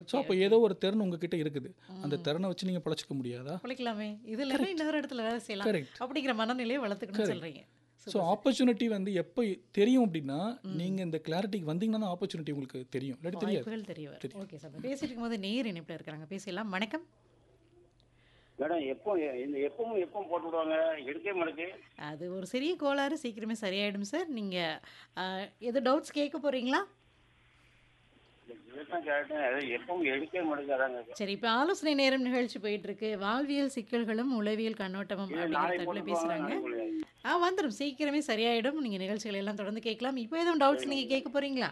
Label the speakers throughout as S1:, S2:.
S1: So அப்போ ஏதோ ஒரு திறன் உங்ககிட்ட இருக்குது அந்த திறனை வச்சு நீங்கள் பழச்சிக்க முடியாதா
S2: பிழைக்கலாமே இது இல்லைன்னா இன்னொரு இடத்துல வேலை செய்யலாம்
S1: கரெக்ட்
S2: அப்படிங்கிற மனநிலையை வளர்த்துக்கணும்னு சொல்றீங்க
S1: ஸோ ஆப்பர்ச்சுனிட்டி வந்து எப்போ தெரியும் அப்படின்னா நீங்கள் இந்த கிளாரிட்டிக்கு வந்தீங்கன்னா தான் ஆப்பர்ச்சுனிட்டி உங்களுக்கு தெரியும் இல்லாட்டி தெரியாது
S2: வாய்ப்புகள் தெரிய வரும் ஓகே சார் பேசிட்டு இருக்கும்போது நேர் இணைப்பில் இருக்கிறாங்க பேசலாம் வணக்கம்
S3: மேடம் எப்போ இந்த எப்பவும் எப்போ போட்டு விடுவாங்க எடுக்கவே மாட்டேங்குது
S2: அது ஒரு சிறிய கோளாறு சீக்கிரமே சரியாயிடும் சார் நீங்கள் எது டவுட்ஸ் கேட்க போறீங்களா
S3: இதுதான் கேட்டேன் அது எப்பவும் எடுக்கவே மாட்டேங்குது அதாங்க
S2: சரி இப்போ ஆலோசனை நேரம் நிகழ்ச்சி போயிட்டு இருக்கு வாழ்வியல் சிக்கல்களும் உளவியல் கண்ணோட்டமும்
S3: இது
S2: அப்படிங்கிற
S3: நாளைக்கு
S2: தலைப்பில்
S3: போட்டு
S2: பேசுகிறாங்க
S3: போவாங்க முடியாது
S2: ஆ வந்துடும் சீக்கிரமே சரியாயிடும் நீங்கள் நிகழ்ச்சிகள் எல்லாம் தொடர்ந்து கேட்கலாம் இப்போ எதுவும் டவுட்ஸ் நீங்கள் கேட்க போறீங்களா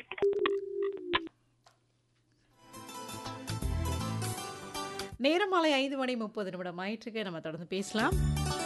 S2: நேரம் மாலை ஐந்து மணி முப்பது நிமிடம் ஆயிற்றுக்கு நம்ம தொடர்ந்து பேசலாம்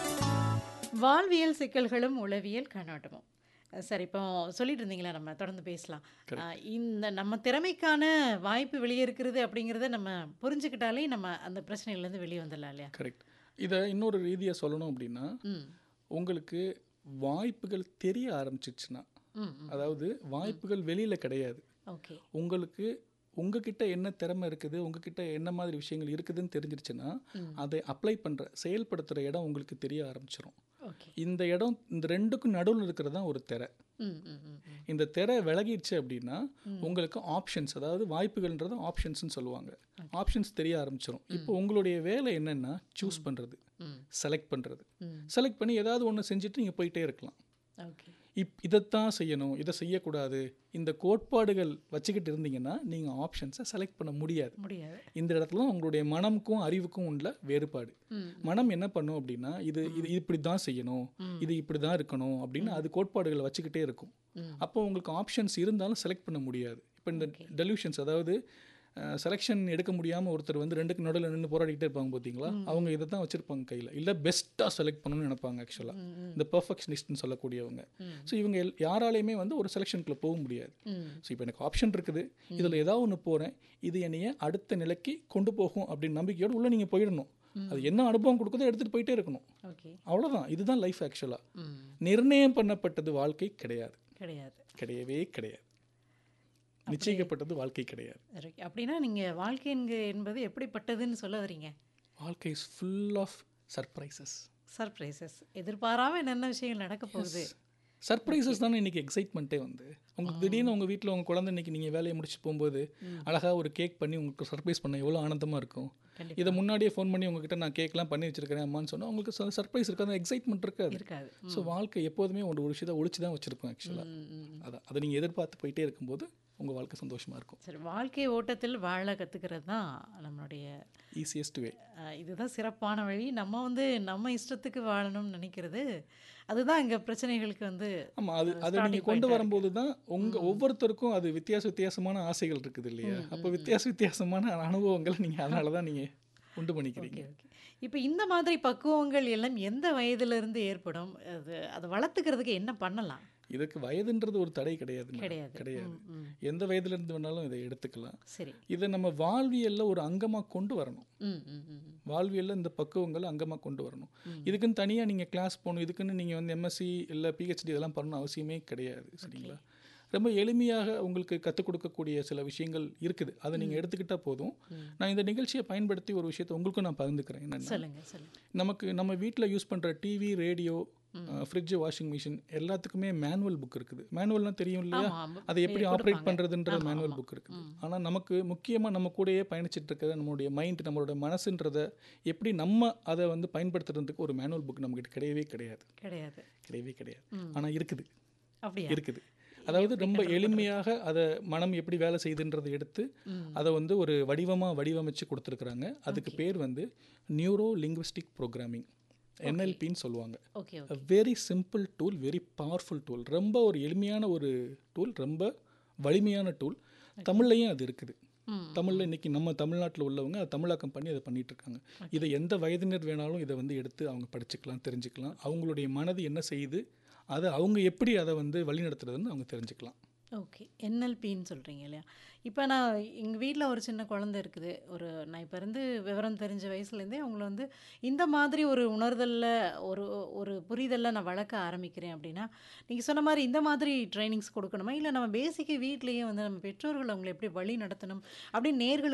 S2: வாழ்வியல் சிக்கல்களும் உளவியல் கண்ணோட்டமும் அஹ் சரி இப்போ சொல்லிட்டு இருந்தீங்களா நம்ம தொடர்ந்து பேசலாம் அஹ் இந்த நம்ம திறமைக்கான வாய்ப்பு வெளியே இருக்கிறது அப்படிங்கிறத நம்ம புரிஞ்சுக்கிட்டாலே நம்ம அந்த பிரச்சனையிலேருந்து வெளியே வந்துடலாம் இல்லையா
S1: கரெக்ட் இதை இன்னொரு ரீதியாக சொல்லணும் அப்படின்னா
S2: ம்
S1: உங்களுக்கு வாய்ப்புகள் தெரிய ஆரம்பிச்சிச்சுன்னா
S2: ம் ம்
S1: அதாவது வாய்ப்புகள் வெளியில் கிடையாது
S2: ஓகே
S1: உங்களுக்கு உங்ககிட்ட என்ன திறமை இருக்குது உங்ககிட்ட என்ன மாதிரி விஷயங்கள் இருக்குதுன்னு தெரிஞ்சிருச்சுன்னா அதை அப்ளை பண்ணுற செயல்படுத்துகிற இடம் உங்களுக்கு தெரிய ஆரம்பிச்சிடும்
S2: ஓகே
S1: இந்த இடம் இந்த ரெண்டுக்கும் நடுவில் இருக்கிறது தான் ஒரு திரை
S2: ம் ம் ம் ம்.
S1: இந்த திரை விலகிடுச்சு அப்படின்னா உங்களுக்கு ஆப்ஷன்ஸ் அதாவது வாய்ப்புகள்ன்றது ஆப்ஷன்ஸ்னு சொல்லுவாங்க ஆப்ஷன்ஸ் தெரிய ஆரம்பிச்சிடும் இப்போ உங்களுடைய வேலை என்னன்னா சூஸ் பண்ணுறது
S2: ம்.
S1: செலக்ட் பண்ணுறது
S2: ம்.
S1: செலக்ட் பண்ணி ஏதாவது ஒன்று செஞ்சுட்டு நீங்கள் போயிட்டே இருக்கலாம்
S2: ஓகே
S1: இப் இதைத்தான் செய்யணும் இதை செய்யக்கூடாது இந்த கோட்பாடுகள் வச்சுக்கிட்டு இருந்தீங்கன்னா நீங்கள் ஆப்ஷன்ஸை செலக்ட் பண்ண முடியாது
S2: முடியாது
S1: இந்த இடத்துல உங்களுடைய மனமுக்கும் அறிவுக்கும் உள்ள வேறுபாடு
S2: ம்.
S1: மனம் என்ன பண்ணும் அப்படின்னா இது இது இப்படி தான் செய்யணும் இது இப்படி தான் இருக்கணும் அப்படின்னு அது கோட்பாடுகளை வச்சுக்கிட்டே இருக்கும்
S2: ம்.
S1: அப்போ உங்களுக்கு ஆப்ஷன்ஸ் இருந்தாலும் செலக்ட் பண்ண முடியாது இப்போ இந்த டெலியூஷன்ஸ் அதாவது செலெக்ஷன் எடுக்க முடியாமல் ஒருத்தர் வந்து ரெண்டுக்கு நடுவில் நின்று போராடிக்கிட்டே இருப்பாங்க பார்த்தீங்களா அவங்க இதை தான் வச்சுருப்பாங்க கையில் இல்லை பெஸ்ட்டாக செலக்ட் பண்ணணும்னு நினைப்பாங்க ஆக்சுவலாக இந்த பெர்ஃபெக்ஷனிஸ்ட்னு சொல்லக்கூடியவங்க ஸோ இவங்க எல்- யாராலையுமே வந்து ஒரு செலெக்ஷனுக்குள்ளே போக முடியாது
S2: ம்
S1: ஸோ இப்போ எனக்கு ஆப்ஷன் இருக்குது இதில் ஏதாவது ஒன்று போகிறேன் இது என்னைய அடுத்த நிலைக்கு கொண்டு போகும் அப்படின்னு நம்பிக்கையோடு உள்ளே நீங்கள் போயிடணும் அது என்ன அனுபவம் கொடுக்குதோ எடுத்துகிட்டு போயிட்டே இருக்கணும்
S2: ஓகே
S1: அவ்வளோதான் இதுதான் லைஃப் ஆக்சுவலாக
S2: ம்
S1: நிர்ணயம் பண்ணப்பட்டது வாழ்க்கை கிடையாது
S2: கிடையாது
S1: கிடையவே கிடையாது நிச்சயிக்கப்பட்டது வாழ்க்கை கிடையாது
S2: சரி அப்படின்னா நீங்கள் வாழ்க்கை என்க- என்பது எப்படிப்பட்டதுன்னு சொல்ல வரீங்க
S1: வாழ்க்கை is full of surprises
S2: surprises எதிர்பாராம என்னென்ன விஷயங்கள் நடக்க போகுது
S1: சர்ப்ரைசஸ் தானே இன்னைக்கு எக்ஸைட்மெண்ட்டே வந்து உங்களுக்கு திடீர்னு உங்கள் வீட்டில் உங்கள் குழந்தை இன்னைக்கு நீங்கள் வேலையை முடிச்சு போகும்போது அழகாக ஒரு கேக் பண்ணி உங்களுக்கு சர்ப்ரைஸ் பண்ண எவ்வளோ ஆனந்தமாக இருக்கும்
S2: கண்டிப்பா.
S1: இதை முன்னாடியே ஃபோன் பண்ணி உங்ககிட்ட நான் கேக்லாம் பண்ணி வச்சிருக்கிறேன் அம்மான்னு சொன்னால் உங்களுக்கு சர்ப்ரைஸ் இருக்காது எக்ஸைட்மெண்ட் இருக்காது
S2: இருக்காது
S1: ஸோ வாழ்க்கை எப்போதுமே ஒரு ஒரு விஷயத்தை ஒழிச்சு தான் வச்சுருப்போம் ஆக்சுவலாக
S2: ம், ம்.
S1: அதான் அதை நீங்கள் எதிர்பார்த்து போயிட்டே இருக்கும்போது உங்கள் வாழ்க்கை சந்தோஷமாக இருக்கும்
S2: சரி வாழ்க்கை ஓட்டத்தில் வாழ கற்றுக்கிறது தான் நம்மளுடைய
S1: ஈஸியஸ்ட் வே
S2: அஹ், இதுதான் சிறப்பான வழி நம்ம வந்து நம்ம இஷ்டத்துக்கு வாழணும்னு நினைக்கிறது அதுதான் இங்கே பிரச்சனைகளுக்கு வந்து
S1: ஆமாம் அது அதை
S2: starting
S1: நீங்கள் கொண்டு
S2: point-ஆ
S1: வரும்போது தான் உங்கள் ஒவ்வொருத்தருக்கும் அது வித்தியாச வித்தியாசமான ஆசைகள் இருக்குது இல்லையா அப்போ வித்தியாச வித்தியாசமான அனுபவங்களை நீங்கள் அதனால தான் நீங்கள் உண்டு பண்ணிக்கிறீங்க
S2: ஓகே ஓகே இப்போ இந்த மாதிரி பக்குவங்கள் எல்லாம் எந்த வயதிலிருந்து ஏற்படும் அது அதை வளர்த்துக்கிறதுக்கு என்ன பண்ணலாம்
S1: இதுக்கு வயதுன்றது ஒரு தடை கிடையாது madam.
S2: கிடையாது
S1: கிடையாது
S2: ம், ம்.
S1: எந்த வயதுலேருந்து வேணாலும் இதை எடுத்துக்கலாம்
S2: சரி
S1: இதை நம்ம வாழ்வியல்ல ஒரு அங்கமாக கொண்டு வரணும்
S2: ம் ம் ம் ம்.
S1: வாழ்வியல்ல இந்த பக்குவங்களை அங்கமாக கொண்டு வரணும் இதுக்குன்னு தனியாக நீங்கள் கிளாஸ் போகணும் இதுக்குன்னு நீங்கள் வந்து எம்எஸ்சி இல்லை பிஹெச்டி இதெல்லாம் பண்ணணும் அவசியமே கிடையாது சரிங்களா ரொம்ப எளிமையாக உங்களுக்கு கற்றுக் கொடுக்கக்கூடிய சில விஷயங்கள் இருக்குது அதை நீங்கள் எடுத்துக்கிட்டால் போதும் நான் இந்த நிகழ்ச்சியை பயன்படுத்தி ஒரு விஷயத்தை உங்களுக்கும் நான் பகிர்ந்துக்கிறேன் என்னென்னா
S2: சொல்லுங்க சொல்லுங்க
S1: நமக்கு நம்ம வீட்டில் யூஸ் பண்ணுற TV radio fridge washing machine எல்லாத்துக்குமே மேனுவல் புக் இருக்குது மேனுவல்னால் தெரியும் இல்லையா
S2: ஆமா, ஆமா.
S1: அதை எப்படி
S2: ஏ,
S1: ஆப்ரேட்
S2: கொடுப்பாங்க.
S1: பண்ணுறதுன்ற
S2: ஆமா,
S1: மேனுவல்
S2: ஆமா.
S1: புக் இருக்குது ஆனால் நமக்கு முக்கியமாக நம்ம கூடயே பயணிச்சிட்டு இருக்கிற நம்மளுடைய மைண்ட் நம்மளோட மனசுன்றதை எப்படி நம்ம அதை வந்து பயன்படுத்துறதுக்கு ஒரு மேனுவல் புக் நம்மகிட்ட கிடையவே கிடையாது
S2: கிடையாது
S1: கிடையவே கிடையாது ஆனால் இருக்குது
S2: அப்படியா
S1: இருக்குது அதாவது ரொம்ப எளிமையாக அதை மனம் எப்படி வேலை செய்யுதுன்றதை எடுத்து அதை வந்து ஒரு வடிவமாக வடிவமைச்சு கொடுத்துருக்குறாங்க அதுக்கு பேர் வந்து நியூரோ லிங்குவிஸ்டிக் ப்ரோக்ராமிங் என்எல்பின்னு சொல்லுவாங்க
S2: okay
S1: a very simple tool very powerful tool ரொம்ப ஒரு எளிமையான ஒரு டூல் ரொம்ப வலிமையான டூல் தமிழ்லையும் அது இருக்குது
S2: ம்.
S1: தமிழில் இன்னைக்கு நம்ம தமிழ்நாட்டில் உள்ளவங்க அதை தமிழாக்கம் பண்ணி அதை பண்ணிட்டு இருக்காங்க இதை எந்த வயதினர் வேணாலும் இதை வந்து எடுத்து அவங்க படிச்சுக்கலாம் தெரிஞ்சுக்கலாம் அவங்களுடைய மனது என்ன செய்யுது அதை அவங்க எப்படி அதை வந்து வழிநடத்துறதுன்னு அவங்க தெரிஞ்சுக்கலாம்
S2: ஓகே என்எல்பின்னு சொல்கிறீங்க இல்லையா இப்போ நான் எங்கள் வீட்டில் ஒரு சின்ன குழந்தை இருக்குது ஒரு நான் இப்போ இருந்து விவரம் தெரிஞ்ச வயசுலேருந்தே அவங்கள வந்து இந்த மாதிரி ஒரு உணர்தலில் ஒரு ஒரு புரிதலில் நான் வளர்க்க ஆரம்பிக்கிறேன் அப்படின்னா நீங்கள் சொன்ன மாதிரி இந்த மாதிரி ட்ரைனிங்ஸ் கொடுக்கணுமா இல்லை நம்ம பேசிக்காக வீட்லேயே வந்து நம்ம பெற்றோர்கள் அவங்களை எப்படி வழி நடத்தணும் அப்படின்னு நேர்களுக்கு